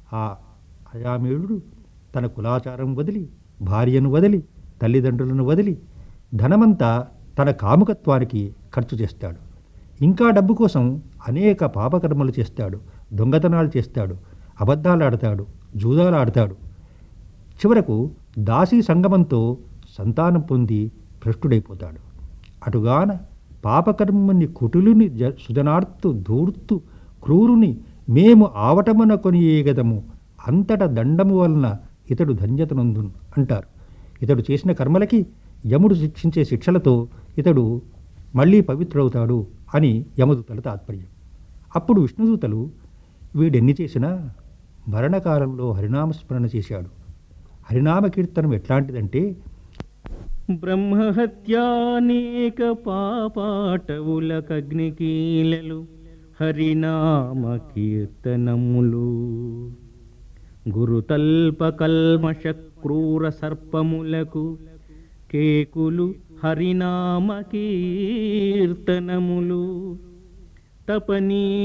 ఆ అయామేయుడు తన కులాచారం వదిలి భార్యను వదిలి తల్లిదండ్రులను వదిలి ధనమంతా తన కాముకత్వానికి ఖర్చు చేస్తాడు ఇంకా డబ్బు కోసం అనేక పాపకర్మలు చేస్తాడు దొంగతనాలు చేస్తాడు అబద్ధాలు ఆడతాడు జూదాలు ఆడతాడు చివరకు దాసీ సంగమంతో సంతానం పొంది భ్రష్టుడైపోతాడు అటుగాన పాపకర్మని కుటులుని జ సుజనార్తు దూర్తు క్రూరుని మేము ఆవటమున కొనియేగదము అంతట దండము వలన ఇతడు ధన్యతనందు అంటారు ఇతడు చేసిన కర్మలకి యముడు శిక్షించే శిక్షలతో ఇతడు మళ్ళీ పవిత్రుడవుతాడు అని యమదూతల తాత్పర్యం అప్పుడు విష్ణుదూతలు వీడెన్ని చేసినా మరణకాలంలో హరినామస్మరణ చేశాడు హరినామ కీర్తనం ఎట్లాంటిదంటే బ్రహ్మహత్యానేక పాపాటవులకగ్నికీలలు హరినామ కీర్తనములు గురుతల్పకల్మష క్రూర సర్పములకు కేకులు హరినామ కీర్తనములు తపనీ